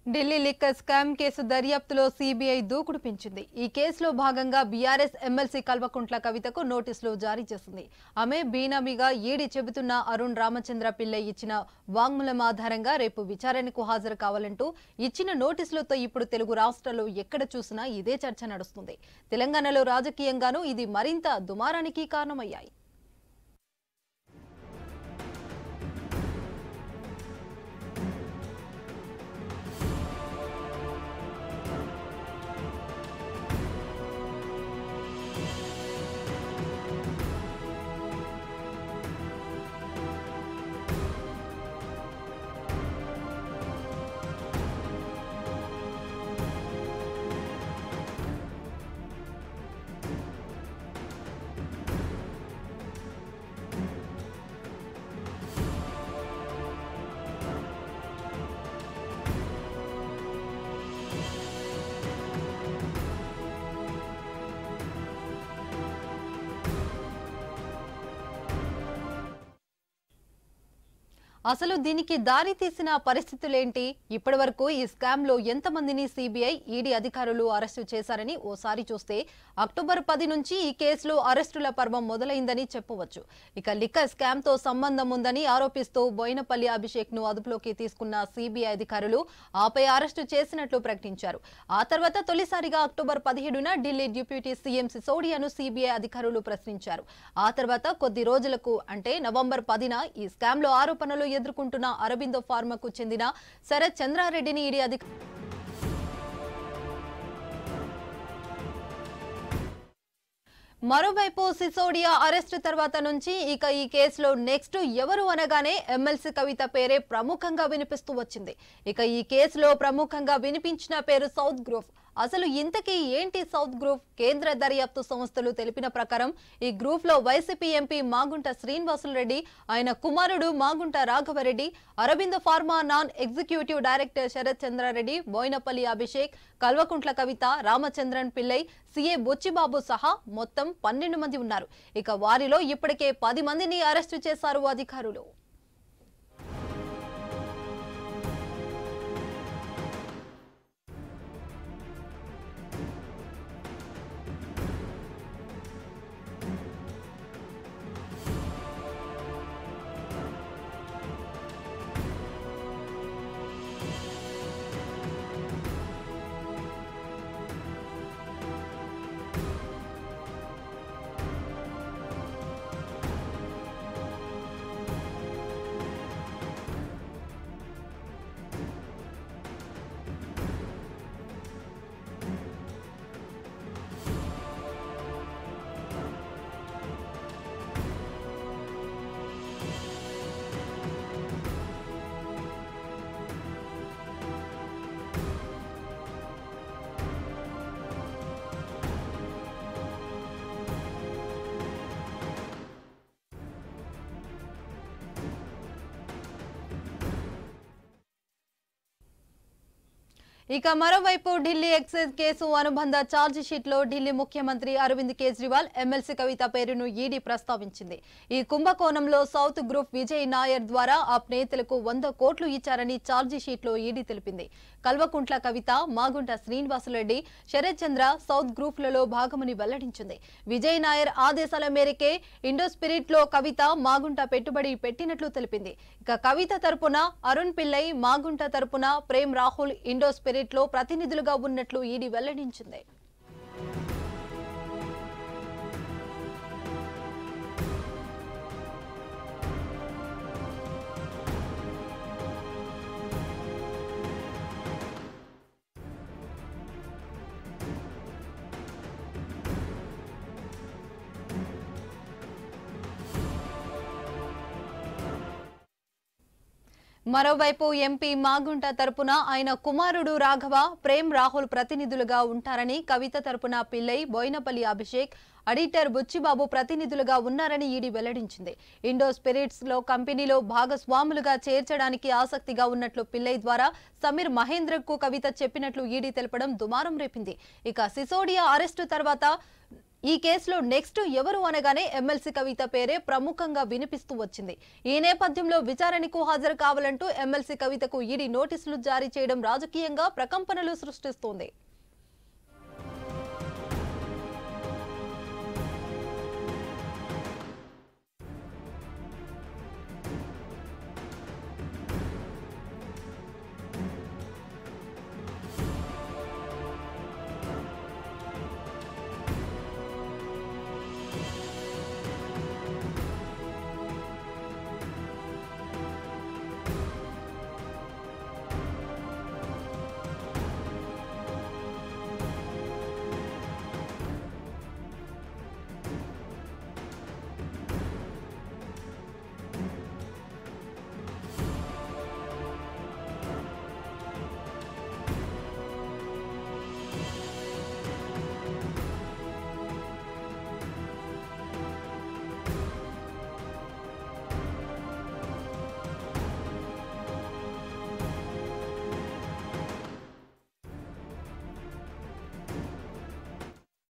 Delhi liquor scam case దర్యాప్తులో CBI దూకుడు పెంచింది ఈ కేసులో భాగంగా బీఆర్ఎస్ ఎమ్మెల్సీ కల్వకుంట్ల కవితకు నోటీసులు జారీ చేసింది ఆమె బీనామీగా ఈడీ చెబుతున్న అరుణ్ రామచంద్ర పిల్లై ఇచ్చిన వాంగ్మూలం ఆధారంగా రేపు విచారణకు హాజరు కావాలంటూ ఇచ్చిన నోటీసులతో ఇప్పుడు తెలుగు రాష్ట్రాల్లో ఎక్కడ చూసినా ఇదే చర్చ నడుస్తుంది తెలంగాణలో రాజకీయంగానూ ఇది మరింత దుమారానికి కారణమయ్యాయి అసలు దీనికి దారి తీసిన పరిస్థితులేంటి ఇప్పటి వరకు ఈ స్కామ్ లో ఎంతమందిని సిబిఐ ఈడీ అధికారులు అరెస్టు చేశారని ఓసారి చూస్తే అక్టోబర్ పది నుంచి ఈ కేసులో అరెస్టుల పర్వం మొదలైందని చెప్పవచ్చు ఇక లిక్కర్ స్కామ్ తో సంబంధం ఉందని ఆరోపిస్తూ బోయినపల్లి అభిషేక్ ను అదుపులోకి తీసుకున్న సిబిఐ అధికారులు ఆపై అరెస్టు చేసినట్లు ప్రకటించారు ఆ తర్వాత తొలిసారిగా అక్టోబర్ పదిహేడున ఢిల్లీ డిప్యూటీ సీఎం సిసోడియాను సిబిఐ అధికారులు ప్రశ్నించారు ఆ తర్వాత కొద్ది రోజులకు అంటే నవంబర్ పదిన ఈ స్కామ్ లో ఆరోపణలు ఎదుర్కొంటున్న అరబిందో ఫార్మాకు చెందిన శరత్ చంద్రారెడ్డిని ఈడీ అధిక మరోవైపు సిసోడియా అరెస్టు తర్వాత నుంచి ఇక ఈ కేసులో నెక్స్ట్ ఎవరు అనగానే ఎమ్మెల్సీ కవిత పేరే ప్రముఖంగా వినిపిస్తూ వచ్చింది ఇక ఈ కేసులో ప్రముఖంగా వినిపించిన పేరు సౌత్ గ్రూప్ అసలు ఇంతకీ ఏంటి సౌత్ గ్రూప్ కేంద్ర దర్యాప్తు సంస్థలు తెలిపిన ప్రకారం ఈ గ్రూప్ లో వైసీపీ ఎంపీ మాగుంట శ్రీనివాసులు రెడ్డి ఆయన కుమారుడు Magunta Raghava Reddy Aravinda pharma non executive director Sarath Chandra Reddy Boinpally Abhishek Kalvakuntla Kavitha Ramachandran Pillai CA Butchibabu సహా మొత్తం పన్నెండు మంది ఉన్నారు ఇక వారిలో ఇప్పటికే పది మందిని అరెస్టు చేశారు అధికారులు ఇక మరోవైపు ఢిల్లీ ఎక్సైజ్ కేసు అనుబంధ ఛార్జ్ షీట్ లో ఢిల్లీ ముఖ్యమంత్రి అరవింద్ కేజ్రీవాల్ ఎమ్మెల్సీ కవిత పేరును ఈడీ ప్రస్తావించింది ఈ కుంభకోణంలో సౌత్ గ్రూప్ విజయ్ నాయర్ ద్వారా ఆ నేతలకు వంద కోట్లు ఇచ్చారని ఛార్జీ షీట్ లో ఈడీ తెలిపింది కల్వకుంట్ల కవిత మాగుంట శ్రీనివాసులరెడ్డి శరత్ చంద్ర సౌత్ గ్రూప్లలో భాగమని వెల్లడించింది విజయ్ నాయర్ ఆదేశాల మేరకే ఇండో స్పిరిట్ లో కవిత మాగుంట పెట్టుబడి పెట్టినట్లు తెలిపింది ఇక కవిత తరపున అరుణ్ పిల్లై మాగుంట తరపున ప్రేమ్ రాహుల్ ఇండో స్పిరిట్ లో ప్రతినిధులుగా ఉన్నట్లు ఈడీ వెల్లడించింది మరోవైపు ఎంపీ మాగుంట తరపున ఆయన కుమారుడు రాఘవ ప్రేమ్ రాహుల్ ప్రతినిధులుగా ఉంటారని కవిత తరపున పిల్లై బోయినపల్లి అభిషేక్ ఆడిటర్ బుచ్చిబాబు ప్రతినిధులుగా ఉన్నారని ఈడీ వెల్లడించింది ఇండో స్పిరిట్స్ లో కంపెనీలో భాగస్వాములుగా చేర్చడానికి ఆసక్తిగా ఉన్నట్లు పిల్లై ద్వారా సమీర్ మహేంద్రకు కవిత చెప్పినట్లు ఈడీ తెలపడం దుమారం రేపింది ఇక సిసోడియా అరెస్టు తర్వాత ఈ కేసులో నెక్స్ట్ ఎవరు అనగానే ఎమ్మెల్సీ కవిత పేరే ప్రముఖంగా వినిపిస్తూ వచ్చింది ఈ నేపథ్యంలో విచారణకు హాజరు కావాలంటూ ఎమ్మెల్సీ కవితకు ఈడీ నోటీసులు జారీ చేయడం రాజకీయంగా ప్రకంపనలు సృష్టిస్తోంది